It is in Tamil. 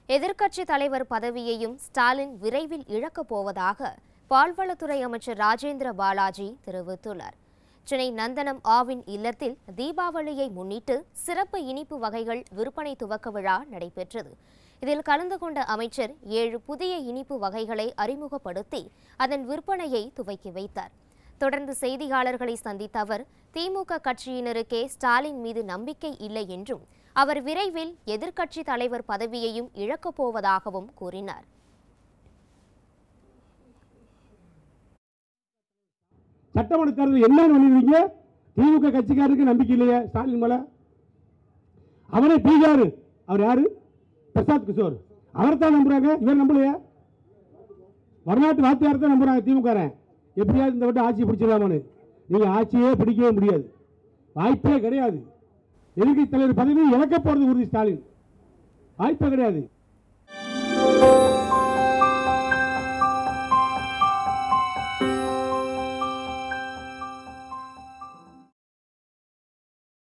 எதிர்க்கட்சி தலைவர் பதவியையும் ஸ்டாலின் விரைவில் இழக்கப் போவதாக பால்வளத்துறை அமைச்சர் ராஜேந்திர பாலாஜி தெரிவித்துள்ளார் சென்னை நந்தனம் ஆவின் இல்லத்தில் தீபாவளியை முன்னிட்டு சிறப்பு இனிப்பு வகைகள் விற்பனை துவக்க விழா நடைபெற்றது இதில் கலந்து கொண்ட அமைச்சர் ஏழு புதிய இனிப்பு வகைகளை அறிமுகப்படுத்தி அதன் விற்பனையை துவக்கி வைத்தார் தொடர்ந்து செய்தியாளர்களை சந்தித்த அவர் திமுக கட்சியினருக்கே ஸ்டாலின் மீது நம்பிக்கை இல்லை என்றும் அவர் விரைவில் எதிர்க்கட்சி தலைவர் பதவியையும் இழக்கப் போவதாகவும் கூறினார் சட்டமன்ற தேர்தல் என்ன பண்ணிருக்கீங்க திமுக கட்சிக்காரருக்கு நம்பிக்கை இல்லையா ஸ்டாலின் மேல அவரே பீகார் அவர் யாரு பிரசாத் கிஷோர் அவரை தான் நம்புறாங்க இவர் நம்பலையா வடநாட்டு வாத்தியார் தான் நம்புறாங்க திமுக எப்படியாவது இந்த வட்டம் ஆட்சி பிடிச்சிடலாமான்னு நீங்க ஆட்சியே பிடிக்கவே முடியாது வாய்ப்பே கிடையாது எதிர்க்கட்சி தலைவர் பதவி இழக்க போறது உறுதி ஸ்டாலின் வாய்ப்பே கிடையாது